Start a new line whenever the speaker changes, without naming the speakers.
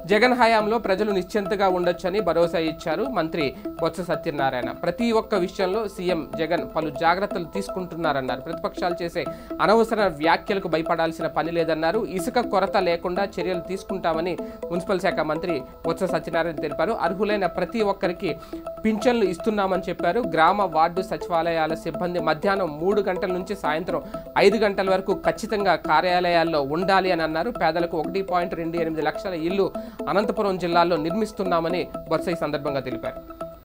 జగన్ హయాంలో ప్రజలు నిశ్చింతగా ఉండొచ్చని భరోసా ఇచ్చారు మంత్రి బొత్స సత్యనారాయణ ప్రతి ఒక్క విషయంలో సీఎం జగన్ పలు జాగ్రత్తలు తీసుకుంటున్నారన్నారు ప్రతిపక్షాలు చేసే అనవసర వ్యాఖ్యలకు భయపడాల్సిన పని లేదన్నారు ఇసుక కొరత లేకుండా చర్యలు తీసుకుంటామని మున్సిపల్ శాఖ మంత్రి బొత్స సత్యనారాయణ తెలిపారు అర్హులైన ప్రతి ఒక్కరికి పింఛన్లు ఇస్తున్నామని చెప్పారు గ్రామ వార్డు సచివాలయాల సిబ్బంది మధ్యాహ్నం మూడు గంటల నుంచి సాయంత్రం ఐదు గంటల వరకు ఖచ్చితంగా కార్యాలయాల్లో ఉండాలి అని అన్నారు పేదలకు ఒకటి పాయింట్ రెండు ఎనిమిది లక్షల ఇల్లు అనంతపురం జిల్లాలో నిర్మిస్తున్నామని బొత్స ఈ సందర్భంగా తెలిపారు